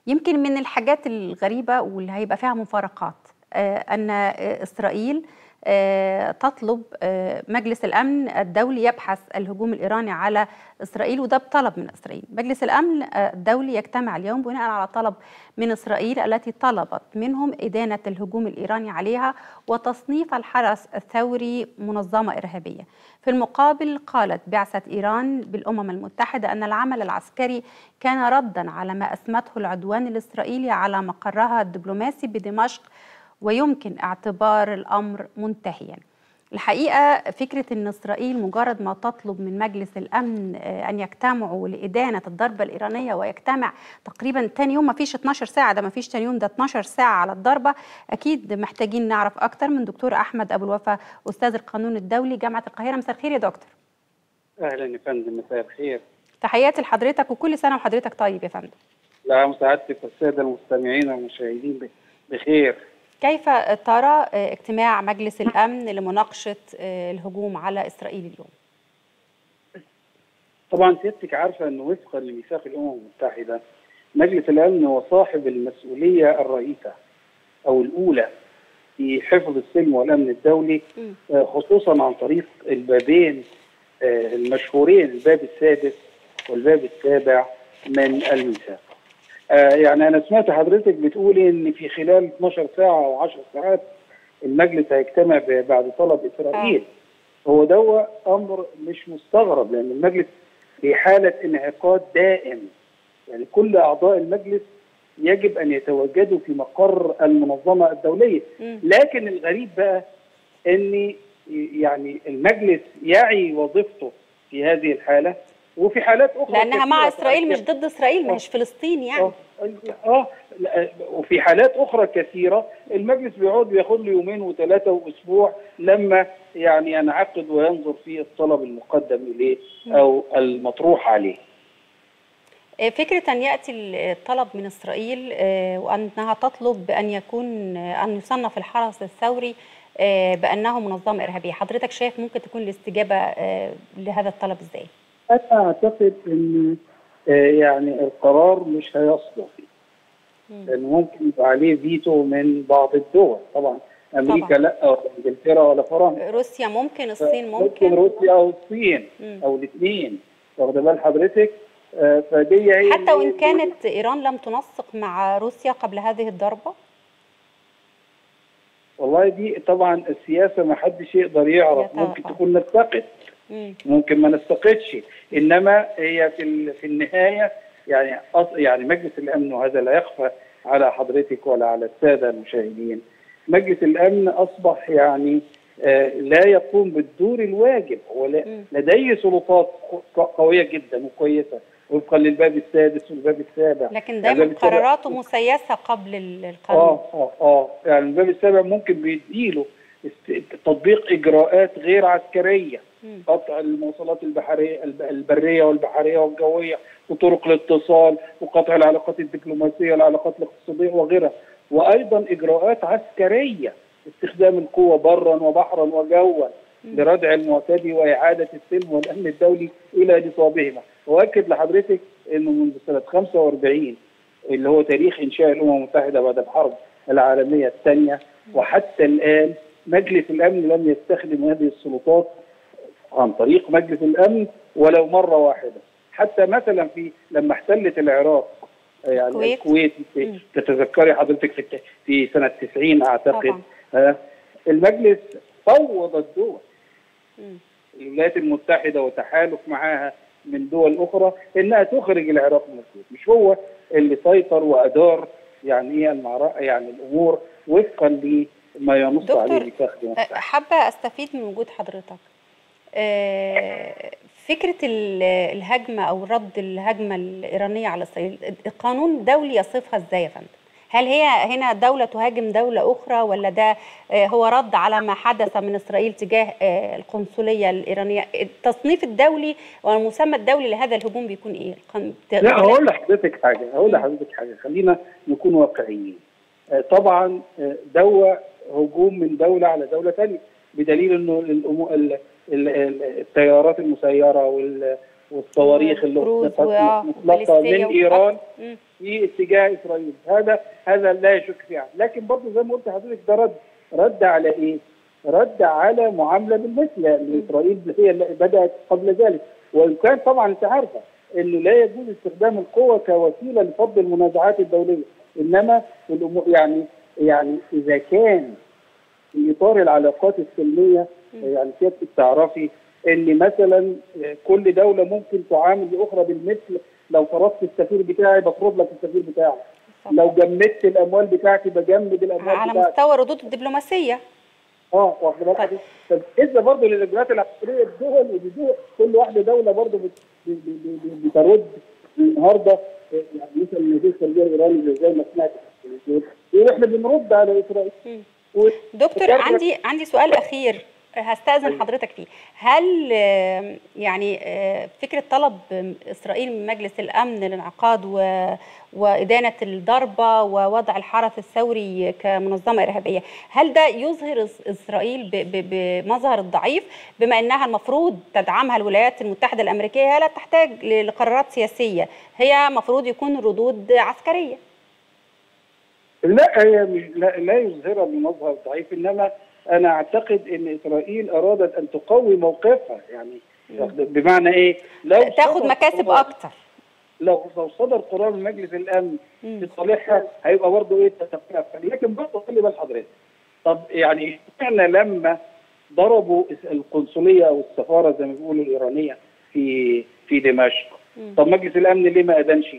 يمكن من الحاجات الغريبة واللي هيبقى فيها مفارقات أن إسرائيل تطلب مجلس الامن الدولي يبحث الهجوم الايراني على اسرائيل وده بطلب من اسرائيل. مجلس الامن الدولي يجتمع اليوم بناء على طلب من اسرائيل التي طلبت منهم ادانه الهجوم الايراني عليها وتصنيف الحرس الثوري منظمه ارهابيه. في المقابل قالت بعثه ايران بالامم المتحده ان العمل العسكري كان ردا على ما اسمته العدوان الاسرائيلي على مقرها الدبلوماسي بدمشق ويمكن اعتبار الامر منتهيا. الحقيقه فكره ان اسرائيل مجرد ما تطلب من مجلس الامن ان يجتمعوا لادانه الضربه الايرانيه ويجتمع تقريبا ثاني يوم ما فيش 12 ساعه ده ما فيش ثاني يوم ده 12 ساعه على الضربه اكيد محتاجين نعرف اكتر من دكتور احمد ابو الوفا استاذ القانون الدولي جامعه القاهره مساء الخير يا دكتور. اهلا يا فندم مساء الخير. تحياتي لحضرتك وكل سنه وحضرتك طيب يا فندم. لا مساعدتك والساده المستمعين والمشاهدين بخير. كيف ترى اجتماع مجلس الامن لمناقشه الهجوم على اسرائيل اليوم؟ طبعا سيادتك عارفه انه وفقا لميثاق الامم المتحده مجلس الامن هو صاحب المسؤوليه الرئيسه او الاولى في حفظ السلم والامن الدولي خصوصا عن طريق البابين المشهورين الباب السادس والباب السابع من الميثاق. آه يعني انا سمعت حضرتك بتقولي ان في خلال 12 ساعه او 10 ساعات المجلس هيجتمع بعد طلب اسرائيل آه. هو ده امر مش مستغرب لان المجلس في حاله انعقاد دائم يعني كل اعضاء المجلس يجب ان يتواجدوا في مقر المنظمه الدوليه م. لكن الغريب بقى ان يعني المجلس يعي وظيفته في هذه الحاله وفي حالات اخرى لانها مع اسرائيل مش ضد اسرائيل مش فلسطين يعني اه اه وفي حالات اخرى كثيره المجلس بيقعد بياخد له يومين وثلاثه واسبوع لما يعني ينعقد وينظر في الطلب المقدم اليه او المطروح عليه. فكرة أن يأتي الطلب من إسرائيل وأنها تطلب بأن يكون أن يصنف الحرس الثوري بأنه منظمة إرهابية حضرتك شايف ممكن تكون الاستجابة لهذا الطلب إزاي؟ انا اعتقد ان يعني القرار مش هيصدر لان ممكن يبقى عليه فيتو من بعض الدول طبعا امريكا طبعا. لا ولا انجلترا ولا فرنسا روسيا ممكن الصين ممكن ممكن روسيا او الصين مم. او الاثنين واخده بال حضرتك فدي هي حتى وان كانت ايران لم تنسق مع روسيا قبل هذه الضربه والله دي طبعا السياسه ما حدش يقدر يعرف ممكن تكون نتقد ممكن ما نستقدش انما هي في في النهايه يعني يعني مجلس الامن وهذا لا يخفى على حضرتك ولا على الساده المشاهدين مجلس الامن اصبح يعني آه لا يقوم بالدور الواجب لديه سلطات قويه جدا وكويسه وفقا للباب السادس والباب السابع لكن دايما قراراته مسيسه قبل القانون اه اه اه يعني الباب السابع ممكن بيديله تطبيق اجراءات غير عسكريه قطع المواصلات البحريه البريه والبحريه والجويه وطرق الاتصال وقطع العلاقات الدبلوماسيه والعلاقات الاقتصاديه وغيرها وايضا اجراءات عسكريه استخدام القوه برا وبحرا وجوا لردع المعتدي واعاده السلم والامن الدولي الى نصابهما واكد لحضرتك انه منذ سنه 45 اللي هو تاريخ انشاء الامم المتحده بعد الحرب العالميه الثانيه وحتى الان مجلس الامن لم يستخدم هذه السلطات عن طريق مجلس الامن ولو مره واحده حتى مثلا في لما احتلت العراق يعني الكويت, الكويت تتذكري حضرتك في في سنه 90 اعتقد طبعا. المجلس فوض الدول الولايات المتحده وتحالف معاها من دول اخرى انها تخرج العراق من الكويت مش هو اللي سيطر وادار يعني ايه المعركه يعني الامور وفقا لما ينص عليه ميثاق حابه استفيد من وجود حضرتك فكرة الهجمة أو رد الهجمة الإيرانية على إسرائيل القانون الدولي يصفها إزاي يا فندم؟ هل هي هنا دولة تهاجم دولة أخرى ولا ده هو رد على ما حدث من إسرائيل تجاه القنصلية الإيرانية التصنيف الدولي والمسمى الدولي لهذا الهجوم بيكون إيه؟ لا هقول لحضرتك حاجة هقول لحضرتك حاجة خلينا نكون واقعيين طبعا دوا هجوم من دولة على دولة ثانية بدليل انه التيارات المسيره والصواريخ اللي والكروز مطلقه وباليستية من ايران مم. في اتجاه اسرائيل هذا هذا لا يشك فيه أحد. لكن برضه زي ما قلت لحضرتك ده رد رد على ايه؟ رد على معامله بالمثل لان اسرائيل هي اللي بدات قبل ذلك وان كان طبعا انت عارفه انه لا يجوز استخدام القوه كوسيله لفض المنازعات الدوليه انما الأمور يعني يعني اذا كان في اطار العلاقات السلميه يعني سيادتك تعرفي ان مثلا كل دوله ممكن تعامل الاخرى بالمثل لو طردت السفير بتاعي بطرد لك السفير بتاعك لو جمدت الاموال بتاعتي بجمد الاموال على بتاعتي مستوى الردود الدبلوماسيه اه واخد بالك طيب. طب اذا برضه للاجراءات العسكريه الدول ودي دول كل واحده دوله برضه بت- ب- ب- ب- بترد النهارده يعني مثلا وزير الخارجيه الايراني زي- زي ما سمعت يقول احنا بنرد على اسرائيل مم. و- دكتور وكان- عندي عندي سؤال اخير هستأذن حضرتك فيه هل آه، يعني آه، فكرة طلب إسرائيل من مجلس الأمن الانعقاد و- وإدانة الضربة ووضع الحرس الثوري كمنظمة إرهابية هل ده يظهر إس- إسرائيل ب- ب- بمظهر الضعيف بما أنها المفروض تدعمها الولايات المتحدة الأمريكية هي لا تحتاج ل- لقرارات سياسية هي مفروض يكون ردود عسكرية لا هي مش لا, لا يظهرها بمظهر ضعيف انما انا اعتقد ان اسرائيل ارادت ان تقوي موقفها يعني بمعنى ايه؟ لو تاخد صدر مكاسب قرار- أكتر لو لو صدر قرار من مجلس الامن مم. في صالحها هيبقى برضه ايه تتكافل لكن برضه خلي بال حضرتك طب يعني احنا لما ضربوا القنصليه او السفاره زي ما بيقولوا الايرانيه في في دمشق مم. طب مجلس الامن ليه ما ادانش؟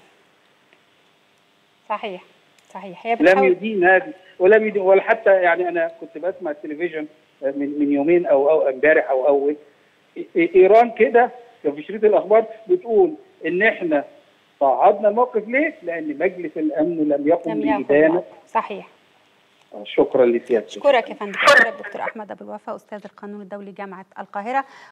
صحيح صحيح هي لم بتحاول يدين هذه ولم يدين ولا حتى يعني انا كنت بسمع التلفزيون من من يومين او او امبارح او اول إي- ايران كده في شريط الاخبار بتقول ان احنا صعدنا الموقف ليه؟ لان مجلس الامن لم يقم لم ياخذ بادانه موقف. صحيح شكرا لسيادتك اشكرك يا فندم اشكرك دكتور احمد ابو الوفا استاذ القانون الدولي جامعه القاهره